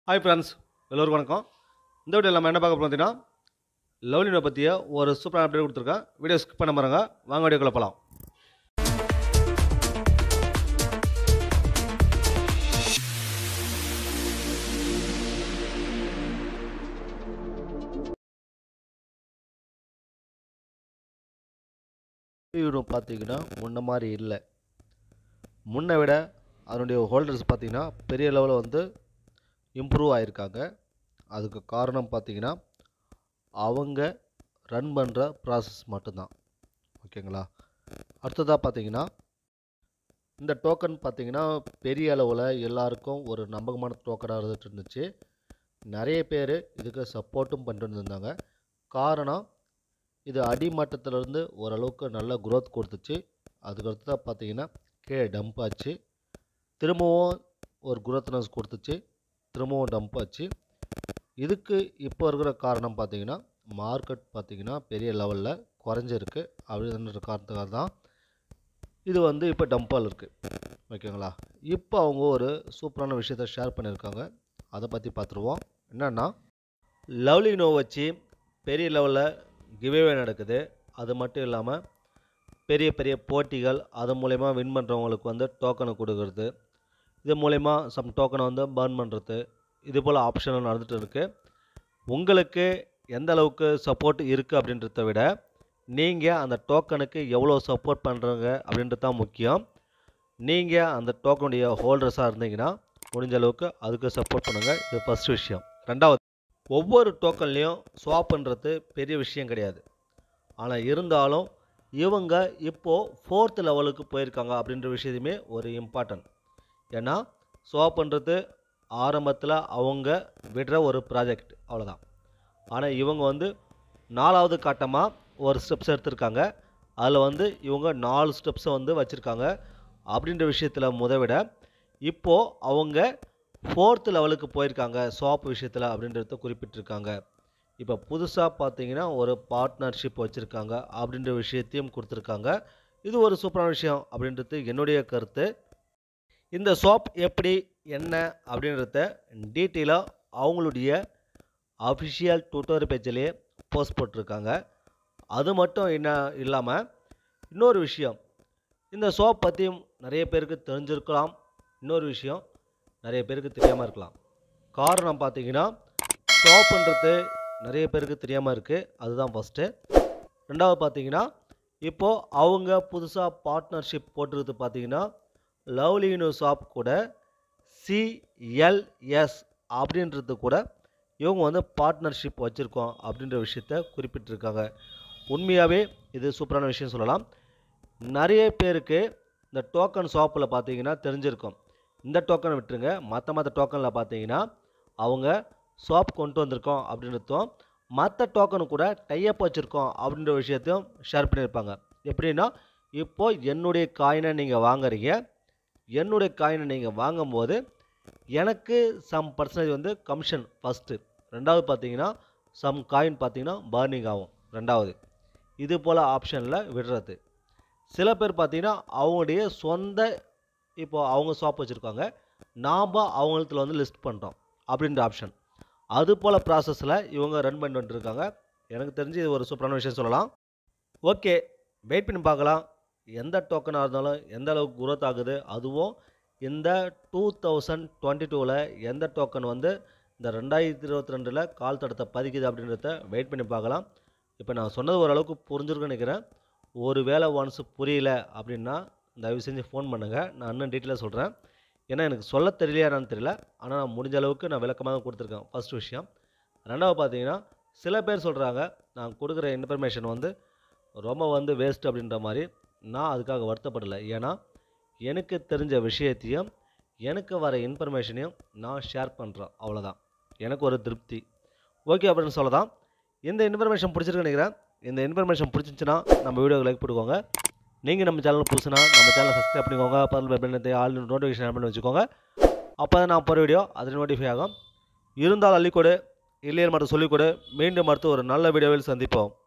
hi friends எல்லோருக்கும் வணக்கம் இந்த வீடியோவில் நம்ம என்ன பார்க்க போகிறோம் பார்த்தீங்கன்னா லவ்லினை பற்றிய ஒரு சூப்பரான அப்டேட் கொடுத்துருக்கேன் வீடியோ ஸ்கிப் பண்ண பாருங்க வாங்க வீடியோக்குள்ள போகலாம் வீடு பார்த்தீங்கன்னா முன்ன மாதிரி இல்லை முன்னை விட அதனுடைய ஹோல்டர்ஸ் பார்த்தீங்கன்னா பெரிய லெவலில் வந்து இம்ப்ரூவ் ஆகிருக்காங்க அதுக்கு காரணம் பார்த்தீங்கன்னா அவங்க ரன் பண்ணுற ப்ராசஸ் மட்டும்தான் ஓகேங்களா அடுத்ததாக பார்த்தீங்கன்னா இந்த டோக்கன் பார்த்தீங்கன்னா பெரிய அளவில் எல்லாருக்கும் ஒரு நம்பகமான டோக்கனாக இருந்துட்டு இருந்துச்சு நிறைய பேர் இதுக்கு சப்போர்ட்டும் பண்ணிட்டு இருந்தாங்க காரணம் இது அடிமட்டத்திலேருந்து ஓரளவுக்கு நல்ல growth கொடுத்துச்சு அதுக்கடுத்ததாக பார்த்தீங்கன்னா கீழே டம்ப் ஆச்சு திரும்பவும் ஒரு குரோத்னஸ் கொடுத்துச்சு திரும்பவும் டம்ப் ஆச்சு இதுக்கு இப்போ இருக்கிற காரணம் பார்த்தீங்கன்னா மார்க்கெட் பார்த்தீங்கன்னா பெரிய லெவலில் குறைஞ்சிருக்கு அப்படின்ற காரணத்துக்காக தான் இது வந்து இப்போ டம்பால் இருக்குது ஓகேங்களா இப்போ அவங்க ஒரு சூப்பரான விஷயத்த ஷேர் பண்ணியிருக்காங்க அதை பற்றி பார்த்துருவோம் என்னென்னா லவ்லினோ வச்சு பெரிய லெவலில் கிவேவே நடக்குது அது மட்டும் இல்லாமல் பெரிய பெரிய போட்டிகள் அது மூலயமா வின் பண்ணுறவங்களுக்கு வந்து டோக்கனை கொடுக்கறது இது மூலயமா சம் டோக்கனை வந்து பர்ன் பண்ணுறது இது போல் ஆப்ஷனும் நடந்துகிட்டு இருக்குது உங்களுக்கு எந்த அளவுக்கு சப்போர்ட் இருக்குது அப்படின்றத விட நீங்கள் அந்த டோக்கனுக்கு எவ்வளோ சப்போர்ட் பண்ணுறங்க அப்படின்றது தான் முக்கியம் நீங்கள் அந்த டோக்கனுடைய ஹோல்டர்ஸாக இருந்தீங்கன்னா முடிஞ்ச அளவுக்கு அதுக்கு சப்போர்ட் பண்ணுங்கள் இது ஃபஸ்ட் விஷயம் ரெண்டாவது ஒவ்வொரு டோக்கன்லேயும் ஸ்வாப்ன்றது பெரிய விஷயம் கிடையாது ஆனால் இருந்தாலும் இவங்க இப்போது ஃபோர்த் லெவலுக்கு போயிருக்காங்க அப்படின்ற விஷயத்தையுமே ஒரு இம்பார்ட்டன்ட் ஏன்னா ஸ்வாப் பண்ணுறது ஆரம்பத்தில் அவங்க விடுற ஒரு ப்ராஜெக்ட் அவ்வளோதான் ஆனால் இவங்க வந்து நாலாவது கட்டமாக ஒரு ஸ்டெப்ஸ் எடுத்திருக்காங்க அதில் வந்து இவங்க நாலு ஸ்டெப்ஸை வந்து வச்சுருக்காங்க அப்படின்ற விஷயத்தில் முத விட இப்போது அவங்க ஃபோர்த் லெவலுக்கு போயிருக்காங்க ஸ்வாப் விஷயத்தில் அப்படின்றத குறிப்பிட்டிருக்காங்க இப்போ புதுசாக பார்த்தீங்கன்னா ஒரு பார்ட்னர்ஷிப் வச்சுருக்காங்க அப்படின்ற விஷயத்தையும் கொடுத்துருக்காங்க இது ஒரு சூப்பரான விஷயம் அப்படின்றது என்னுடைய கருத்து இந்த ஷாப் எப்படி என்ன அப்படின்றத டீட்டெயிலாக அவங்களுடைய அஃபிஷியல் ட்விட்டர் பேஜிலேயே போஸ்ட் போட்டிருக்காங்க அது மட்டும் என்ன இல்லாமல் இன்னொரு விஷயம் இந்த ஷாப் பற்றியும் நிறைய பேருக்கு தெரிஞ்சிருக்கலாம் இன்னொரு விஷயம் நிறைய பேருக்கு தெரியாமல் இருக்கலாம் காரணம் பார்த்தீங்கன்னா ஷாப்புன்றது நிறைய பேருக்கு தெரியாமல் இருக்குது அதுதான் ஃபஸ்ட்டு ரெண்டாவது பார்த்தீங்கன்னா இப்போது அவங்க புதுசாக பார்ட்னர்ஷிப் போட்டிருக்கிறது பார்த்தீங்கன்னா லவ்லினு ஷாப் கூட சிஎல்எஸ் அப்படின்றது கூட இவங்க வந்து பார்ட்னர்ஷிப் வச்சுருக்கோம் அப்படின்ற விஷயத்த குறிப்பிட்டிருக்காங்க உண்மையாகவே இது சூப்பரான விஷயம் சொல்லலாம் நிறைய பேருக்கு இந்த டோக்கன் ஷாப்பில் பார்த்தீங்கன்னா தெரிஞ்சிருக்கும் இந்த டோக்கனை விட்டுருங்க மற்ற மற்ற டோக்கனில் பார்த்தீங்கன்னா அவங்க ஷாப் கொண்டு வந்திருக்கோம் அப்படின்றதும் மற்ற டோக்கனு கூட டைப் வச்சுருக்கோம் அப்படின்ற விஷயத்தையும் ஷேர் பண்ணியிருப்பாங்க எப்படின்னா இப்போது என்னுடைய காயினை நீங்கள் வாங்குறீங்க என்னுடைய காயினை நீங்கள் வாங்கும்போது எனக்கு சம் பர்சன்டேஜ் வந்து கமிஷன் ஃபஸ்ட்டு ரெண்டாவது பார்த்தீங்கன்னா சம் காயின் பார்த்தீங்கன்னா பர்னிங் ஆகும் ரெண்டாவது இது போல் ஆப்ஷனில் விடுறது சில பேர் பார்த்தீங்கன்னா அவங்களுடைய சொந்த இப்போ அவங்க ஷாப் வச்சுருக்காங்க நாம் அவங்களத்துல வந்து லிஸ்ட் பண்ணுறோம் அப்படின்ற ஆப்ஷன் அது போல் ப்ராசஸில் இவங்க ரன் பண்ணிட்டு இருக்காங்க எனக்கு தெரிஞ்சு இது ஒரு சூப்பரான விஷயம் சொல்லலாம் ஓகே வெயிட் பண்ணி பார்க்கலாம் எந்த டோக்கனாக இருந்தாலும் எந்த அளவுக்கு குரோத் ஆகுது அதுவும் இந்த டூ தௌசண்ட் டுவெண்ட்டி டூவில் எந்த டோக்கன் வந்து இந்த ரெண்டாயிரத்தி இருபத்தி ரெண்டில் கால் தடத்தை பதிக்குது அப்படின்றத வெயிட் பண்ணி பார்க்கலாம் இப்போ நான் சொன்னது ஓரளவுக்கு புரிஞ்சிருக்குன்னு நினைக்கிறேன் ஒரு வேளை ஒன்ஸ் புரியல அப்படின்னா தயவு செஞ்சு ஃபோன் பண்ணுங்கள் நான் இன்னும் டீட்டெயிலாக சொல்கிறேன் ஏன்னா எனக்கு சொல்ல தெரியலையா என்னன்னு தெரியல ஆனால் நான் முடிஞ்ச அளவுக்கு நான் விளக்கமாக தான் கொடுத்துருக்கேன் ஃபஸ்ட் விஷயம் ரெண்டாவது பார்த்தீங்கன்னா சில பேர் சொல்கிறாங்க நான் கொடுக்குற இன்ஃபர்மேஷன் வந்து ரொம்ப வந்து வேஸ்ட் அப்படின்ற மாதிரி நான் அதுக்காக வருத்தப்படலை ஏன்னா எனக்கு தெரிஞ்ச விஷயத்தையும் எனக்கு வர இன்ஃபர்மேஷனையும் நான் ஷேர் பண்ணுறேன் அவ்வளோதான் எனக்கு ஒரு திருப்தி ஓகே அப்படின்னு சொல்லலாம் இந்த இன்ஃபர்மேஷன் பிடிச்சிருக்குன்னு நினைக்கிறேன் இந்த இன்ஃபர்மேஷன் பிடிச்சிருந்துச்சுன்னா நம்ம வீடியோக்கு லைக் போட்டுக்கோங்க நீங்கள் நம்ம சேனல் புதுசுனா நம்ம சேனலை சப்ஸ்கிரைப் பண்ணிக்கோங்க பக்கத்தில் பெல் ஆல் நோட்டிஃபிகேஷன் பண்ணி வச்சுக்கோங்க அப்போ தான் நான் போகிற வீடியோ அது நோட்டிஃபை ஆகும் இருந்தால் அள்ளிக்கொடு இல்லையே மட்டும் சொல்லிக்கொடு மீண்டும் அடுத்து ஒரு நல்ல வீடியோவில் சந்திப்போம்